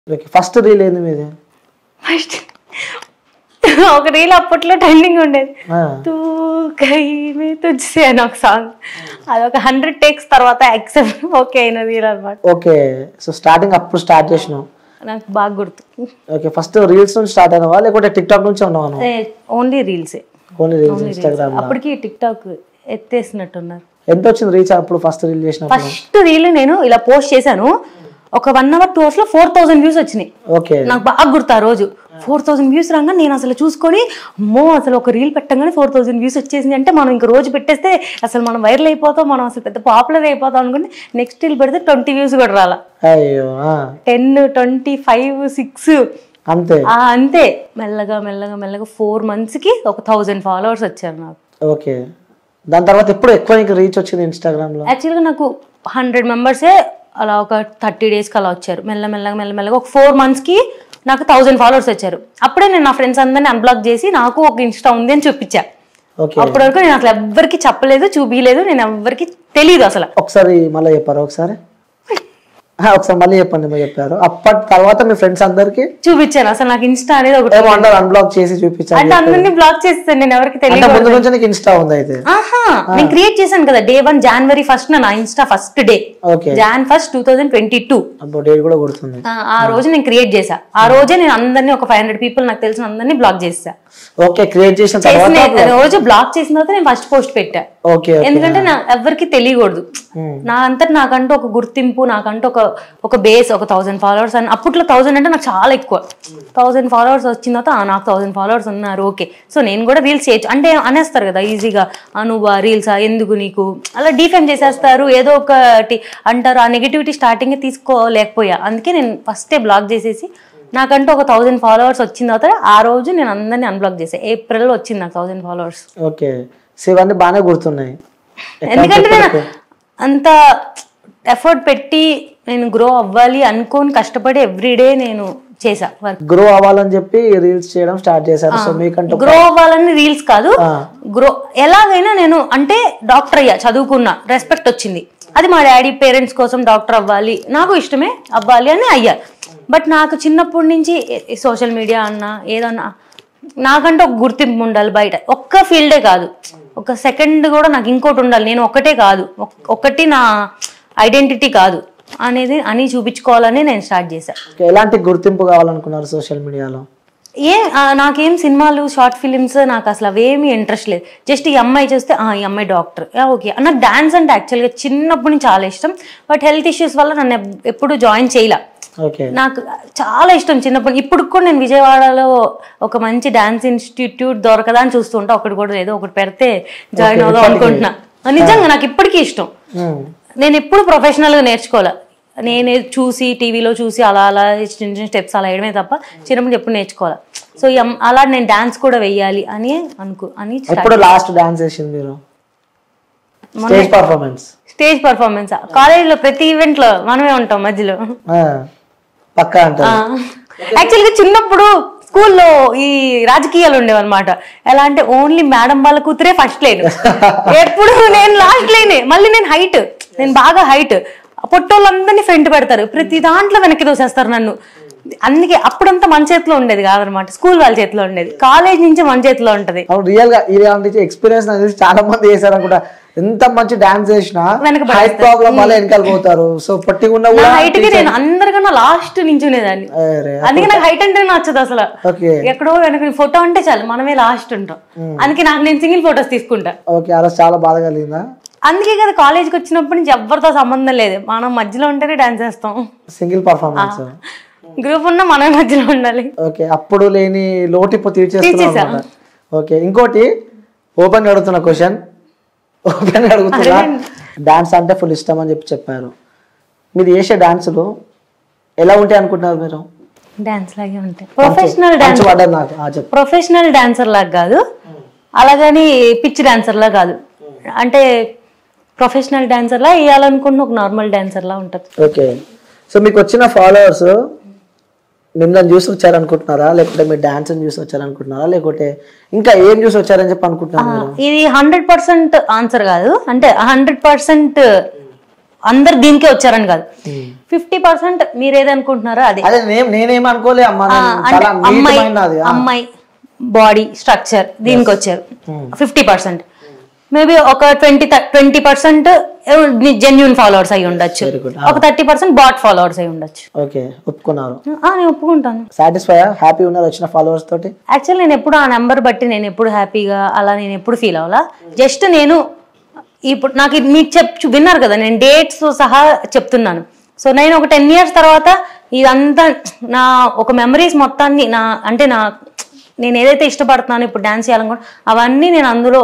Okay first reel ఏంది మీది first ఒక రీల్ అప్పట్లో ట్రెండింగ్ ఉండేది ఆ, తూ కై మే తుజ్సే అని ఒక సాంగ్ అది ఒక హండ్రెడ్ టేక్స్ తర్వాత యాక్సెప్ట్ ఓకే అయిన రీల్ అనమాట ఓకే సో స్టార్టింగ్ అప్పుడు స్టార్ట్ చేసినావు నాకు బాగా గుర్తు ఓకే ఫస్ట్ రీల్స్ నుంచి స్టార్ట్ అయినవా లేకుంటే టిక్ టాక్ నుంచి ఉన్నావా నువ్వు ఓన్లీ రీల్సే ఓన్లీ రీల్స్ ఇన్స్టాగ్రామ్ అప్పటికి టిక్ టాక్ ఎత్తేసినట్టున్నారు ఎంత వచ్చింది రీచ్ అప్పుడు ఫస్ట్ రీల్ చేసినప్పుడు ఫస్ట్ రీల్ నేను ఇలా పోస్ట్ చేశాను ఒక వన్ అవర్ టూ అవర్స్ లో ఫోర్ థౌసండ్ వ్యూస్ వచ్చినాయి ఓకే నాకు బాగా గుర్తు ఆ రోజు ఫోర్ థౌసండ్ వ్యూస్ రాగా నేను అసలు చూసుకొని అమ్మో అసలు ఒక రీల్ పెట్టగానే ఫోర్ థౌసండ్ వ్యూస్ వచ్చేసింది అంటే మనం ఇంక రోజు పెట్టేస్తే అసలు మనం వైరల్ అయిపోతాం మనం అసలు పెద్ద పాపులర్ అయిపోతాం అనుకుంటే నెక్స్ట్ రీల్ పెడితే ట్వంటీ వ్యూస్ కూడా రాలా అయ్యో ఆ, టెన్ ట్వంటీ ఫైవ్ సిక్స్ అంతే అంతే మెల్లగా మెల్లగా మెల్లగా ఫోర్ మంత్స్కి ఒక థౌజండ్ ఫాలోవర్స్ వచ్చారు నాకు ఓకే దాని తర్వాత ఎప్పుడు ఎక్కువ నీకు రీచ్ వచ్చింది ఇన్స్టాగ్రామ్ లో యాక్చువల్గా నాకు హండ్రెడ్ మెంబర్సే అలా ఒక థర్టీ డేస్కి అలా వచ్చారు మెల్ల మెల్లగా మెల్ల మెల్లగా ఒక ఫోర్ మంత్స్కి నాకు థౌజండ్ ఫాలోవర్స్ వచ్చారు అప్పుడే నేను నా ఫ్రెండ్స్ అందరిని అన్బ్లాక్ చేసి నాకు ఒక ఇన్స్టా ఉంది అని చూపించా ఓకే అప్పటి వరకు నేను అసలు ఎవ్వరికి చెప్పలేదు చూపించలేదు నేను ఎవ్వరికి తెలియదు అసలు ఒకసారి మళ్ళీ చెప్పారు ఒకసారి ఆ, ఒకసారి మళ్ళీ చెప్పండి మీరు చెప్పారు అప్పటి తర్వాత మీ ఫ్రెండ్స్ అందరికి చూపించాను అసలు నాకు ఇన్స్టా అనేది ఒకటి ఏమో అందరు అన్బ్లాక్ చేసి చూపించారు అంటే అందరినీ బ్లాక్ చేస్తాను నేను ఎవరికి అంటే తెలియదు ముందు నుంచి నీకు ఇన్స్టా ఉంది అయితే ఆహా నేను క్రియేట్ చేశాను కదా డే వన్ జనవరి ఫస్ట్ నా Insta first day okay Jan first two thousand twenty two అప్పుడు డేట్ కూడా కొడుతుంది ఆ ఆ రోజు నేను క్రియేట్ చేశా ఆ రోజే నేను అందరినీ ఒక ఫైవ్ హండ్రెడ్ పీపుల్ నాకు తెలిసిన అందరినీ బ్లాక్ చేసా ఓకే క్రియేట్ చేసిన తర్వాత చేసిన రోజు బ్లాక్ చేసిన తర్వాత నేను ఫస్ట్ పోస్ట్ పెట్టా ఓకే ఎందుకంటే నా ఎవరికి తెలియకూడదు నా అంతటి నాకంటూ ఒక గుర్తింపు నాకంటూ ఒక ఒక బేస్ ఒక థౌసండ్ ఫాలోవర్స్ అని అప్పట్లో థౌసండ్ అంటే నాకు చాలా ఎక్కువ థౌసండ్ ఫాలోవర్స్ వచ్చిన తర్వాత "ఆ, నాకు థౌసండ్ ఫాలోవర్స్ ఉన్నారు ఓకే సో నేను కూడా రీల్స్ చేయొచ్చు అంటే అనేస్తారు కదా ఈజీగా నువ్వు రీల్సా ఎందుకు నీకు అలా డీఫెమ్ చేసేస్తారు ఏదో ఒకటి అంటారు ఆ నెగిటివిటీ స్టార్టింగ్ తీసుకోలేకపోయా అందుకే నేను ఫస్టే బ్లాక్ చేసేసి నాకంటూ ఒక థౌసండ్ ఫాలోవర్స్ వచ్చిన తర్వాత ఆ రోజు నేను అందరినీ అన్బ్లాక్ చేసాను ఏప్రిల్లో వచ్చింది నాకు థౌసండ్ ఫాలోవర్స్ ఓకే సో ఇవన్నీ బాగానే గుర్తున్నాయి ఎందుకంటే నేను అంత ఎఫర్ట్ పెట్టి నేను గ్రో అవ్వాలి అనుకోని కష్టపడి ఎవ్రీడే నేను చేసా వర్క్ గ్రో అవ్వాలని చెప్పి రీల్స్ చేయడం స్టార్ట్ చేశారు సో మీకంటూ గ్రో అవ్వాలని రీల్స్ కాదు ఆ. గ్రో ఎలాగైనా నేను అంటే డాక్టర్ అయ్యా చదువుకున్నా రెస్పెక్ట్ వచ్చింది అది మా డాడీ పేరెంట్స్ కోసం డాక్టర్ అవ్వాలి నాకు ఇష్టమే అవ్వాలి అని అయ్యా బట్ నాకు చిన్నప్పటి నుంచి సోషల్ మీడియా అన్నా ఏదన్నా నాకంటే ఒక గుర్తింపు ఉండాలి బయట ఒక్క ఫీల్డే కాదు ఒక సెకండ్ కూడా నాకు ఇంకోటి ఉండాలి నేను ఒక్కటే కాదు ఒక్- ఒక్కటి నా ఐడెంటిటీ కాదు అనేది అని చూపించుకోవాలని నేను స్టార్ట్ చేశాను Okay, ఎలాంటి గుర్తింపు కావాలనుకున్నారు సోషల్ మీడియాలో ఏ ఆ, నాకేం సినిమాలు షార్ట్ ఫిలిమ్స్ నాకు అసలు అవేమీ ఇంట్రెస్ట్ లేదు జస్ట్ ఈ అమ్మాయి చూస్తే ఆ, ఈ అమ్మాయి డాక్టర్ ఓకే నాకు డాన్స్ అంటే యాక్చువల్గా చిన్నప్పటి నుంచి చాలా ఇష్టం బట్ హెల్త్ ఇష్యూస్ వల్ల నన్ను ఎప్- ఎప్పుడు జాయిన్ చేయలే ఓకే నాకు చాలా ఇష్టం చిన్నప్పటి ఇప్పుడు కూడా నేను విజయవాడలో ఒక మంచి డాన్స్ ఇన్స్టిట్యూట్ దొరకదా అని చూస్తుంటా ఒకటి కూడా లేదు ఒకటి పెడితే జాయిన్ అవుదాం అనుకుంటున్నా నిజంగా నాకు ఇప్పటికీ ఇష్టం నేను ఎప్పుడు ప్రొఫెషనల్గా నేర్చుకోలే నేనే చూసి టీవీలో చూసి అలా అలా చిన్న చిన్న స్టెప్స్ అలా వేయడమే తప్ప చిన్నప్పుడు ఎప్పుడు నేర్చుకోవాలి సో ఈ అమ్- అలా నేను డాన్స్ కూడా వెయ్యాలి అని అనుకు అని ఎప్పుడు లాస్ట్ డాన్స్ చేసింది మీరు స్టేజ్ పర్ఫార్మెన్స్ స్టేజ్ పర్ఫార్మెన్స్ కాలేజీలో ప్రతి ఈవెంట్ లో మనమే ఉంటాం మధ్యలో పక్కా అంటారు యాక్చువల్గా చిన్నప్పుడు స్కూల్లో ఈ రాజకీయాలు ఉండేవన్నమాట ఎలా అంటే ఓన్లీ మేడం వాళ్ళ కూతురే ఫస్ట్ లైన్ ఎప్పుడు నేను లాస్ట్ లైనే మళ్ళీ నేను హైట్ నేను బాగా హైట్ పొట్టోళ్ళందరినీ ఫ్రంట్ పెడతారు ప్రతి దాంట్లో వెనక్కి దోసేస్తారు నన్ను అందుకే అప్పుడంతా మన చేతిలో ఉండేది కాదనమాట స్కూల్ వాళ్ళ చేతిలో ఉండేది కాలేజ్ నుంచి మన చేతిలో ఉంటది అవును రియల్ గా ఇలాంటి ఎక్స్పీరియన్స్ నాకు తెలిసి చాలా మంది చేశారు అనుకుంటా ఎంత మంచి డాన్స్ చేసినా వెనక హైట్ ప్రాబ్లం వల్ల వెనకాల పోతారు సో పొట్టిగా ఉన్నా నా కూడా హైట్ కి నేను అందరికన్నా లాస్ట్ నించునేదాన్ని అరే, అందుకే నాకు హైట్ అంటే నచ్చదు అసలు ఓకే ఎక్కడో వెనక ఫోటో అంటే చాలు మనమే లాస్ట్ ఉంటాం అందుకే నాకు నేను సింగిల్ ఫొటోస్ తీసుకుంటా ఓకే అలా చాలా బాధ కలిగిందా అందుకే కదా కాలేజ్కి వచ్చినప్పటి నుంచి ఎవరితో సంబంధం లేదు మనం మధ్యలో ఉంటేనే డాన్స్ చేస్తాం సింగిల్ పర్ఫార్మెన్స్ గ్రూప్ ఉన్నా మనమే మధ్యలో ఉండాలి ఓకే అప్పుడు లేని లోటు ఇప్పుడు తీర్చేస్తున్నాం తీర్చేసా. అన్నమాట. ఓకే ఇంకోటి ఓపెన్ అడుగుతున్న క్వశ్చన్ ఓపెన్ అడుగుతున్నా డాన్స్ అంటే ఫుల్ ఇష్టం అని చెప్పి చెప్పారు మీరు చేసే డాన్సులు ఎలా ఉంటాయి అనుకుంటున్నారు మీరు డాన్స్ లాగే ఉంటాయి ప్రొఫెషనల్ డాన్స్ మంచి పడ్డది నాకు ఆ చెప్పు ప్రొఫెషనల్ డాన్సర్ లాగా కాదు అలాగని పిచ్ డాన్సర్ లా కాదు అంటే ప్రొఫెషనల్ డాన్సర్ లా వేయాలనుకున్న ఒక నార్మల్ డాన్సర్ లా ఉంటుంది ఓకే సో మీకు వచ్చిన ఫాలోవర్స్ మిమ్మల్ని చూసి వచ్చారనుకుంటున్నారా లేకుంటే మీరు డాన్స్ చూసి వచ్చారనుకుంటున్నారా లేకుంటే ఇంకా ఏం చూసి వచ్చారని చెప్పి అనుకుంటున్నారు మీరు ఇది హండ్రెడ్ పర్సెంట్ ఆన్సర్ కాదు అంటే హండ్రెడ్ పర్సెంట్ అందరు దీనికే వచ్చారని కాదు ఫిఫ్టీ పర్సెంట్ మీరు ఏదనుకుంటున్నారో అదే అదే నేను నేనేం అనుకోలే అమ్మా ఆ, నేను అంటే చాలా అమ్మాయి నీటమైన అది అమ్మాయి బాడీ స్ట్రక్చర్ దీనికి వచ్చారు ఫిఫ్టీ పర్సెంట్ మేబీ ఒక twenty twenty percent genuine followers అయి ఉండొచ్చు Very good. ఒక థర్టీ పర్సెంట్ బాట్ ఫాలోవర్స్ అయి ఉండొచ్చు ఓకే ఒప్పుకున్నారు ఆ, నేను ఒప్పుకుంటాను సాటిస్ఫై హ్యాపీ ఉన్నారు వచ్చిన ఫాలోవర్స్ తోటి యాక్చువల్ నేను ఎప్పుడు ఆ నెంబర్ బట్టి నేను ఎప్పుడు హ్యాపీగా అలా నేను ఎప్పుడు ఫీల్ అవ్వాలా జస్ట్ నేను ఇప్పుడు నాకు ఇది మీకు చెప్ చూ- విన్నారు కదా నేను డేట్స్ సహా చెప్తున్నాను సో నేను ఒక టెన్ ఇయర్స్ తర్వాత ఇదంతా నా ఒక మెమరీస్ మొత్తాన్ని నా అంటే నా నేను ఏదైతే ఇష్టపడుతున్నానో ఇప్పుడు డాన్స్ చేయాలనుకుంటా అవన్నీ నేను అందులో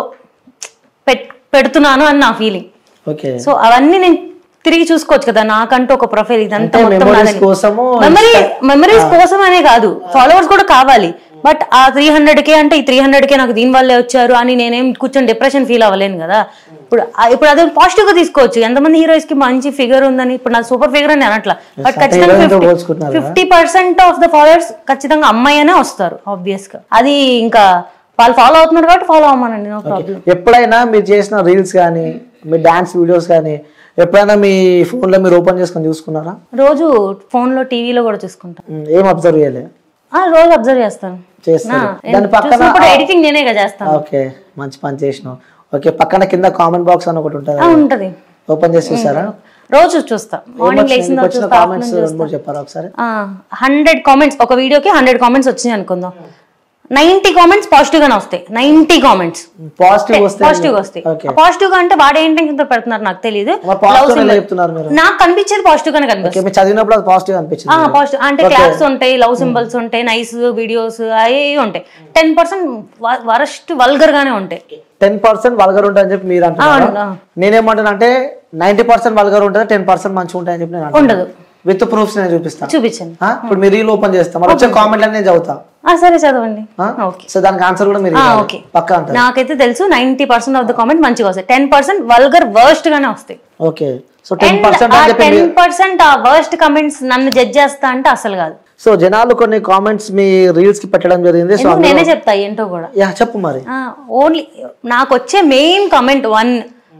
పెట్ పెడుతున్నాను అని నా ఫీలింగ్ ఓకే సో అవన్నీ నేను తిరిగి చూసుకోవచ్చు కదా నాకంటూ ఒక ప్రొఫైల్ ఇదంతా అంటే మొత్తం memories నాదని. కోసము మెమరీ మెమరీస్ కోసం అనే కాదు ఫాలోవర్స్ కూడా కావాలి బట్ ఆ త్రీ హండ్రెడ్ కే అంటే ఈ త్రీ హండ్రెడ్ కే నాకు దీని వల్లే వచ్చారు అని నేనేం కూర్చొని డిప్రెషన్ ఫీల్ అవ్వలేను కదా ఇప్పుడు ఆ- ఇప్పుడు అదే పాజిటివ్ గా తీసుకోవచ్చు ఎంతమంది హీరోయిస్ కి మంచి ఫిగర్ ఉందని ఇప్పుడు నాకు సూపర్ ఫిగర్ అని అనట్లా బట్ అంటే ఖచ్చితంగా heroine తో ఫిఫ్టీ పోల్చుకుంటున్నారా? Fifty percent of the followers ఖచ్చితంగా అమ్మాయి అనే వస్తారు ఆబ్వియస్ గా అది ఇంకా వాళ్ళు ఫాలో అవుతున్నారు కాబట్టి ఫాలో అవ్వమనండి నో ప్రాబ్లం ఎప్పుడైనా మీరు చేసిన రీల్స్ కానీ మీ డాన్స్ వీడియోస్ కానీ ఎప్పుడైనా మీ phone లో మీరు ఓపెన్ చేసుకొని చూసుకున్నారా రోజు ఫోన్ లో టీవీలో కూడా చూసుకుంటాను ఉమ్, ఏం అబ్జర్వ్ చేయలే ఆ, రోజు అబ్జర్వ్ చేస్తాను చేస్తారు నా- దాని పక్కన చూసినప్పుడు ఎడిటింగ్ నేనే కదా చేస్తాను ఓకే మంచి పని చేసినావు ఓకే పక్కన కింద కామెంట్ బాక్స్ అని ఒకటి ఉంటుంది ఆ, ఉంటది ఓపెన్ చేసి చూసారా రోజు చూస్తా మార్నింగ్ లేచిన వచ్చిన చూస్తా కామెంట్స్ రెండు మూడు చెప్పారా ఒకసారి హండ్రెడ్ కామెంట్స్ ఒక వీడియోకి హండ్రెడ్ కామెంట్స్ వచ్చినాయి అనుకుందాం నైన్టీ కామెంట్స్ పాజిటివ్ గానే వస్తాయి నైన్టీ కామెంట్స్ పాజిటివ్ వస్తే పాజిటివ్ వస్తాయి ఓకే పాజిటివ్ గా అంటే వాడు ఏంటి ఇంత పెడుతున్నారు నాకు తెలియదు మరి పాజిటివ్ ఎలా చెప్తున్నారు మీరు నాకు కనిపించేది పాజిటివ్ గానే కనిపిస్తుంది ఓకే మీరు చదివినప్పుడు అది పాజిటివ్ అనిపించింది పాజిటివ్ అంటే క్లాప్స్ ఉంటాయి లవ్ సింబల్స్ ఉంటాయి నైస్ వీడియోస్ అవి ఉంటాయి టెన్ పర్సెంట్ వరస్ట్ వల్గర్ గానే ఉంటాయి టెన్ పర్సెంట్ వల్గర్ ఉంటుంది అని చెప్పి మీరు అంటున్నారు ఆ. నేనేమంటాను అంటే నైన్టీ పర్సెంట్ వల్గర్ ఉంటుంది టెన్ పర్సెంట్ మంచిగా ఉంటాయని చెప్పి నేను ఉండదు విత్ ప్రూఫ్స్ నేను చూపిస్తాను చూపించండి ఆ? ఇప్పుడు మీరు రీల్ ఓపెన్ చేస్తాం మరి వచ్చే కామెంట్ నేను చదువుతా ఆ, సరే చదవండి ఆ? ఓకే సో దానికి ఆన్సర్ కూడా మీరు ఆ, ఇవ్వాలి. ఓకే. పక్కా అంటారు నాకైతే తెలుసు ninety percent of the comment మంచిగా వస్తాయి టెన్ పర్సెంట్ వల్గర్ వర్స్ట్ గానే వస్తాయి ఓకే సో టెన్ పర్సెంట్ అని చెప్పి టెన్ పర్సెంట్ ఆ వర్స్ట్ కమెంట్స్ నన్ను జడ్జ్ చేస్తా అంటే అసలు కాదు సో జనాలు కొన్ని కామెంట్స్ మీ రీల్స్ కి పెట్టడం జరిగింది సో ఎందుకు నేనే చెప్తా ఏంటో కూడా యా చెప్పు మరి ఓన్లీ నాకు వచ్చే main comment one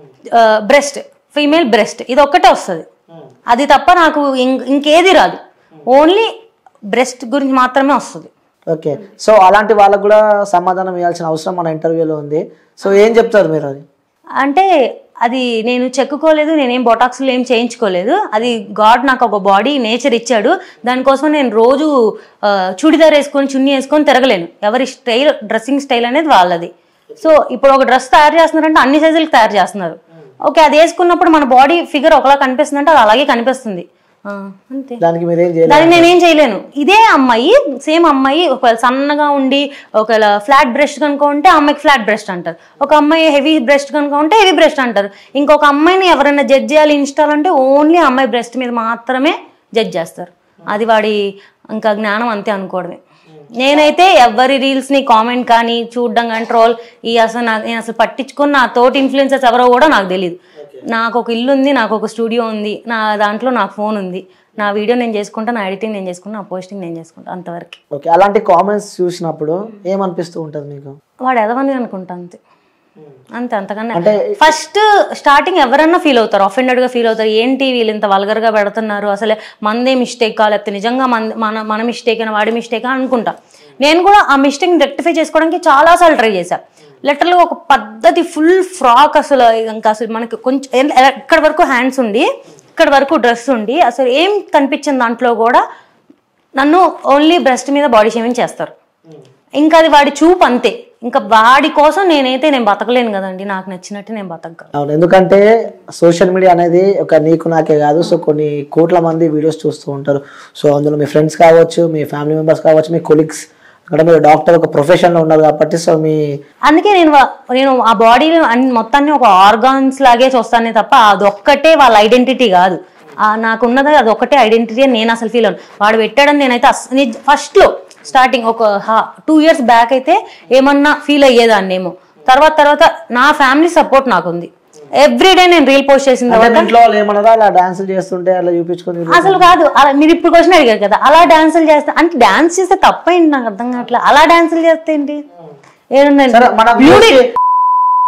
breast female breast ఇది ఒక్కటే వస్తుంది అది తప్ప నాకు ఇం- ఇంకేది రాదు ఓన్లీ బ్రెస్ట్ గురించి మాత్రమే వస్తుంది ఓకే సో అలాంటి వాళ్ళకు కూడా సమాధానం ఇవ్వాల్సిన అవసరం మన ఇంటర్వ్యూలో ఉంది సో ఏం చెప్తారు మీరు అది అంటే అది నేను చెక్కుకోలేదు నేనేం బొటాక్స్లు ఏం చేయించుకోలేదు అది గాడ్ నాకు ఒక బాడీ నేచర్ ఇచ్చాడు దానికోసం నేను రోజు ఆ, చూడిదార్ వేసుకొని చున్నీ వేసుకొని తిరగలేను ఎవరి స్టైల్ డ్రెస్సింగ్ స్టైల్ అనేది వాళ్ళది సో ఇప్పుడు ఒక డ్రెస్ తయారు చేస్తున్నారంటే అన్ని సైజులకు తయారు చేస్తున్నారు ఓకే అది వేసుకున్నప్పుడు మన బాడీ ఫిగర్ ఒకలా కనిపిస్తుంది అంటే అది అలాగే కనిపిస్తుంది ఆ, అంతే దానికి మీరు ఏం చేయలేదు దానికి నేనేం చేయలేను ఇదే అమ్మాయి సేమ్ అమ్మాయి ఒకవేళ సన్నగా ఉండి ఒకవేళ ఫ్లాట్ బ్రెస్ట్ కనుక ఉంటే ఆ అమ్మాయికి ఫ్లాట్ బ్రెస్ట్ అంటారు ఒక అమ్మాయి హెవీ బ్రెస్ట్ కనుక ఉంటే హెవీ బ్రెస్ట్ అంటారు ఇంకొక అమ్మాయిని ఎవరైనా జడ్జ్ చేయాలి ఇన్స్టాల్ అంటే ఓన్లీ అమ్మాయి బ్రెస్ట్ మీద మాత్రమే జడ్జ్ చేస్తారు అది వాడి ఇంకా జ్ఞానం అంతే అనుకోవడమే నేనైతే ఎవరి రీల్స్ ని కామెంట్ కానీ చూడడం కానీ ట్రోల్ ఈ అసలు నా- నేను అసలు పట్టించుకుని నా తోటి ఇన్ఫ్లుయెన్సర్స్ ఎవరో కూడా నాకు తెలియదు నాకు ఒక ఇల్లు ఉంది నాకు ఒక స్టూడియో ఉంది నా దాంట్లో నాకు ఫోన్ ఉంది నా వీడియో నేను చేసుకుంటా నా ఎడిటింగ్ నేను చేసుకుంటా నా పోస్టింగ్ నేను చేసుకుంటా అంతవరకు ఓకే అలాంటి కామెంట్స్ చూసినప్పుడు ఏమనిపిస్తూ ఉంటుంది మీకు వాడు ఎదవని అనుకుంటా అంతే అంతే అంతకన్నా అంటే ఫస్ట్ స్టార్టింగ్ ఎవరన్నా ఫీల్ అవుతారు అఫెండెడ్ గా ఫీల్ అవుతారు ఏంటి వీళ్ళు ఇంత వల్గర్ గా పెడుతున్నారు అసలే మందే మిస్టేక్ లేకపోతే నిజంగా మన మన మన మిస్టేక్ అయినా వాడి మిస్టేక్ అనుకుంటా నేను కూడా ఆ మిస్టేక్ రెక్టిఫై చేసుకోవడానికి చాలా సార్లు ట్రై చేశా లిటరల్ ఒక పద్ధతి ఫుల్ ఫ్రాక్ అసలు ఇంకా అసలు మనకి కొంచెం ఎ- ఎక్కడి వరకు హ్యాండ్స్ ఉండి ఇక్కడ వరకు డ్రెస్ ఉండి అసలు ఏం కనిపించింది దాంట్లో కూడా నన్ను ఓన్లీ బ్రెస్ట్ మీద బాడీ షేవింగ్ చేస్తారు ఇంకా అది వాడి చూపు అంతే ఇంకా వాడి కోసం నేనైతే నేను బతకలేను కదండి నాకు నచ్చినట్టు నేను బతకగలను అవును ఎందుకంటే సోషల్ మీడియా అనేది ఒక నీకు నాకే కాదు సో కొన్ని కోట్ల మంది వీడియోస్ చూస్తూ ఉంటారు సో అందులో మీ ఫ్రెండ్స్ కావచ్చు మీ ఫ్యామిలీ మెంబర్స్ కావచ్చు మీ కొలీగ్స్ అక్కడ మీరు డాక్టర్ ఒక ప్రొఫెషన్లో ఉన్నారు కాబట్టి సో మీ అందుకే నేను వా- నేను ఆ బాడీ మొత్తాన్ని ఒక ఆర్గాన్స్ లాగే చూస్తానే తప్ప అదొక్కటే వాళ్ళ ఐడెంటిటీ కాదు ఆ నాకున్నది అది ఒక్కటే ఐడెంటిటీ అని నేను అసలు ఫీల్ అవును వాడు పెట్టాడని నేనైతే ఫస్ట్ లో స్టార్టింగ్ ఒక టూ ఇయర్స్ బ్యాక్ అయితే ఏమన్నా ఫీల్ అయ్యేదాన్ని ఏమో తర్వాత తర్వాత నా ఫ్యామిలీ సపోర్ట్ నాకుంది ఎవ్రీడే నేను రీల్ పోస్ట్ చేసిన అంటే తర్వాత మీ ఇంట్లో వాళ్ళు ఏమన్నారా అలా డాన్స్ చేస్తుంటే అలా చూపించుకొని అసలు కాదు అలా మీరు ఇప్పుడు క్వశ్చన్ అడిగారు కదా అలా డాన్సులు చేస్తే అంటే డాన్స్ చేస్తే తప్పేంటి నాకు అర్థం కావట్లేదు అలా డాన్సులు చేస్తే ఏంటి ఏముందండి సరే మన viewers కి-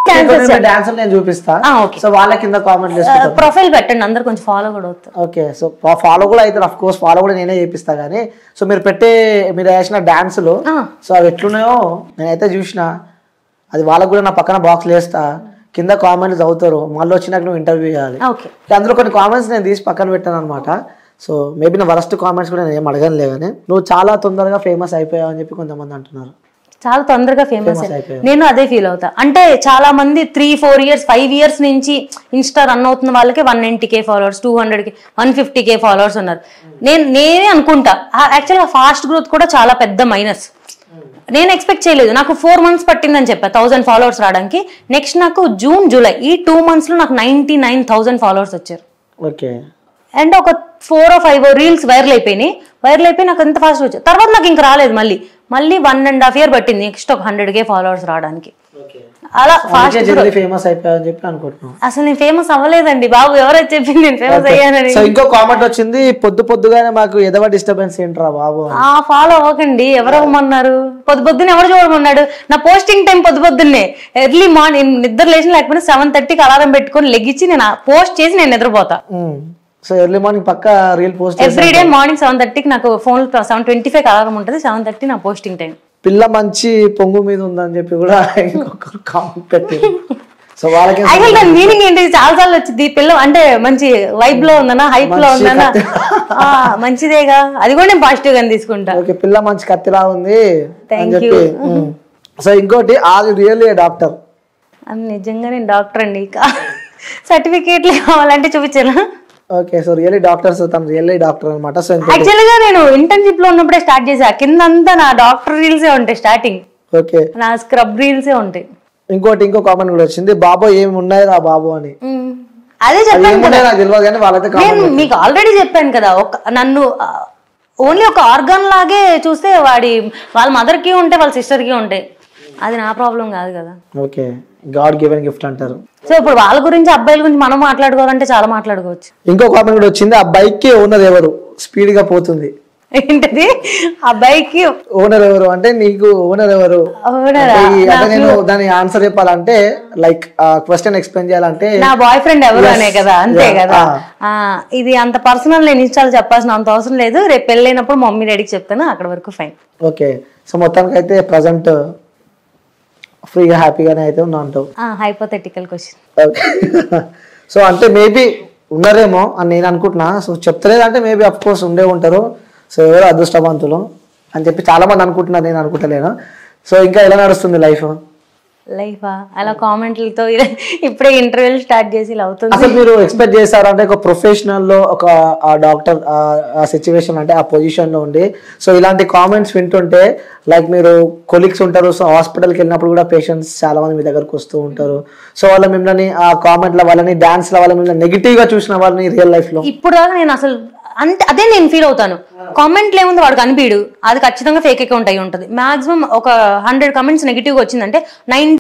డాన్స్ నేను చూపిస్తా ఆ, okay. సో వాళ్ళ కింద కామెంట్ చేసుకుంటారు ప్రొఫైల్ పెట్టండి అందరు కొంచెం ఫాలో కూడా అవుతారు ఓకే సో ఫాలో కూడా అయితే అఫ్ కోర్స్ ఫాలో కూడా నేనే చేపిస్తా కానీ సో మీరు పెట్టే మీరు వేసిన డాన్సులు ఆ. సో అవి ఎట్లున్నాయో నేనైతే చూసిన అది వాళ్ళకు కూడా నా పక్కన బాక్స్ వేస్తా కింద కామెంట్స్ చదువుతారు మళ్ళీ వచ్చినాక నువ్వు ఇంటర్వ్యూ చేయాలి ఓకే అందులో కొన్ని కామెంట్స్ నేను తీసి పక్కన పెట్టాను అనమాట సో మేబీ నా వరస్ట్ కామెంట్స్ కూడా నేను ఏం అడగనులే కానీ నువ్వు చాలా తొందరగా ఫేమస్ అయిపోయావు అని చెప్పి కొంతమంది అంటున్నారు చాలా తొందరగా ఫేమస్ Famous అయిపోయావు. నేను అదే ఫీల్ అవుతా అంటే చాలా మంది three four years five years నుంచి ఇన్స్టా రన్ అవుతున్న వాళ్ళకి one ninety K followers two hundred K one fifty K followers ఉన్నారు నేను నేనే అనుకుంటా యాక్చువల్గా ఫాస్ట్ గ్రోత్ కూడా చాలా పెద్ద మైనస్ నేను ఎక్స్పెక్ట్ చేయలేదు నాకు ఫోర్ మంత్స్ పట్టిందని చెప్పా థౌసండ్ ఫాలోవర్స్ రావడానికి నెక్స్ట్ నాకు జూన్ జూలై ఈ టూ మంత్స్ లో నాకు నైన్టీ నైన్ థౌసండ్ ఫాలోవర్స్ వచ్చారు ఓకే అండ్ ఒక four or five reels viral అయిపోయినాయి వైరల్ అయిపోయి నాకు ఎంత ఫాస్ట్ వచ్చాయి తర్వాత నాకు ఇంక రాలేదు మళ్ళీ మళ్ళీ వన్ అండ్ హాఫ్ ఇయర్ పట్టింది నెక్స్ట్ ఒక హండ్రెడ్ కే ఫాలోవర్స్ రావడానికి అలా ఫాస్ట్ జల్దీ ఫేమస్ అయిపోయావు అని చెప్పి అనుకుంటున్నాను అసలు నేను ఫేమస్ అవ్వలేదండి బాబు ఎవరైతే చెప్పింది నేను ఫేమస్ అయ్యానని సో ఇంకో కామెంట్ వచ్చింది పొద్దు పొద్దుగానే మాకు ఎదవ డిస్టర్బెన్స్ ఏంట్రా బాబు అని. ఆ ఫాలో అవ్వకండి ఎవరు అవ్వమన్నారు పొద్దు పొద్దున్న ఎవరు చూడమన్నాడు నా పోస్టింగ్ టైం పొద్దు పొద్దున్నే ఎర్లీ మార్నింగ్ నిద్ర లేచిన లేకపోతే సెవెన్ థర్టీకి అలారం పెట్టుకొని లెగ్గిచ్చి నేను పోస్ట్ చేసి నేను నిద్రపోతా మ్మ్. సో ఎర్లీ మార్నింగ్ పక్క reel post every day morning seven థర్టీకి నాకు phone seven twenty five alarm ఉంటుంది సెవెన్ థర్టీ నా పోస్టింగ్ టైం పిల్ల మంచి పొంగు మీద ఉందని చెప్పి కూడా ఇంకొక కామెంట్ పెట్టి సో వాళ్ళకి యాక్చువల్ దాని మీనింగ్ ఏంటి చాలా సార్లు వచ్చింది ఈ పిల్ల అంటే మంచి వైబ్ లో ఉందనా హైప్ లో మంచి ఉందనా కత్తి. ఆ, మంచిదేగా అది కూడా నేను పాజిటివ్ గా తీసుకుంటా ఓకే పిల్ల మంచి కత్తిలా ఉంది అని Thank చెప్పి మ్మ్. సో ఇంకోటి ఆది రియల్లీ డాక్టర్ అది నిజంగా నేను డాక్టర్ అండి సర్టిఫికేట్లు కావాలంటే చూపించాను ఓకే సో రియల్లీ డాక్టర్స్ తను రియల్లీ డాక్టర్ అనమాట సో ఇంకో యాక్చువల్ గా నేను ఇంటర్న్షిప్ లో ఉన్నప్పుడే స్టార్ట్ చేసా కింద అంతా నా డాక్టర్ రీల్సే ఉంటాయి స్టార్టింగ్ ఓకే నా స్క్రబ్ రీల్సే ఉంటాయి ఇంకోటి ఇంకో కామెంట్ కూడా వచ్చింది బాబు ఏమి ఉన్నాయి రా బాబు అని మ్మ్. అదే అది చెప్పాను ఏమున్నాయి నాకు తెలియదు కానీ వాళ్ళైతే నేను మీకు ఆల్రెడీ చెప్పాను కదా ఒక నన్ను ఓన్లీ ఒక ఆర్గాన్ లాగే చూస్తే వాడి వాళ్ళ మదర్ కి ఉంటే వాళ్ళ సిస్టర్ కి ఉంటాయి అది నా ప్రాబ్లం కాదు కదా ఓకే గాడ్ గివెన్ గిఫ్ట్ అంటారు సో ఇప్పుడు వాళ్ళ గురించి అబ్బాయిల గురించి మనం మాట్లాడుకోవాలంటే చాలా మాట్లాడుకోవచ్చు ఇంకో కామెంట్ కూడా వచ్చింది ఆ బైక్ కి ఓనర్ ఎవరు స్పీడ్ గా పోతుంది ఏంటది అబ్బాయికి ఓనర్ ఎవరు అంటే నీకు ఓనర్ ఎవరు Owner అంటే ఆ? ఈ- అంటే నేను దాని ఆన్సర్ చెప్పాలంటే లైక్ క్వశ్చన్ ఎక్స్ప్లెయిన్ చేయాలంటే నా బాయ్ ఫ్రెండ్ ఎవరు అనే కదా అంతే Yeah. కదా Ah. ఆ, ఇది అంత పర్సనల్ నేను ఇన్స్టాల్ చెప్పాల్సిన అంత అవసరం లేదు రేపు పెళ్ళైనప్పుడు మమ్మీ డాడీకి చెప్తాను అక్కడ వరకు ఫైన్ ఓకే సో మొత్తానికి అయితే ప్రజెంట్ ఫ్రీగా హ్యాపీగానే అయితే ఉన్నా అంటావు హైపోథెటికల్ క్వశ్చన్ ఓకే సో అంటే మేబీ ఉన్నారేమో అని నేను అనుకుంటున్నా సో చెప్తలేదంటే మేబీ అఫ్ కోర్స్ ఉండే ఉంటారు సో ఎవరు అదృష్టవంతులు అని చెప్పి చాలా మంది అనుకుంటున్నారు నేను అనుకుంటలేను సో ఇంకా ఎలా నడుస్తుంది లైఫ్ లైఫా అలా కామెంట్లతో ఇలా- ఇప్పుడే ఇంటర్వ్యూలు స్టార్ట్ చేసి ఇలా అవుతుంది అసలు మీరు ఎక్స్పెక్ట్ చేశారు అంటే ఒక ప్రొఫెషనల్ లో ఒక ఆ డాక్టర్ ఆ సిచ్యువేషన్ అంటే ఆ పొజిషన్ లో ఉండి సో ఇలాంటి కామెంట్స్ వింటుంటే లైక్ మీరు కొలీగ్స్ ఉంటారు సో హాస్పిటల్కి వెళ్ళినప్పుడు కూడా పేషెంట్స్ చాలా మంది మీ దగ్గరకు వస్తూ ఉంటారు సో వాళ్ళ మిమ్మల్ని ఆ కామెంట్ల వాళ్ళని డాన్స్ వాళ్ళ మిమ్మల్ని నెగిటివ్ గా చూసిన వాళ్ళని రియల్ లైఫ్ లో ఇప్పుడు దాకా నేను అసలు అంతే అదే నేను ఫీల్ అవుతాను కామెంట్లు ఏముంది వాడు కనిపించడు అది ఖచ్చితంగా ఫేక్ అకౌంట్ అయి ఉంటుంది మాక్సిమం ఒక హండ్రెడ్ కమెంట్స్ నెగిటివ్గా వచ్చిందంటే నైన్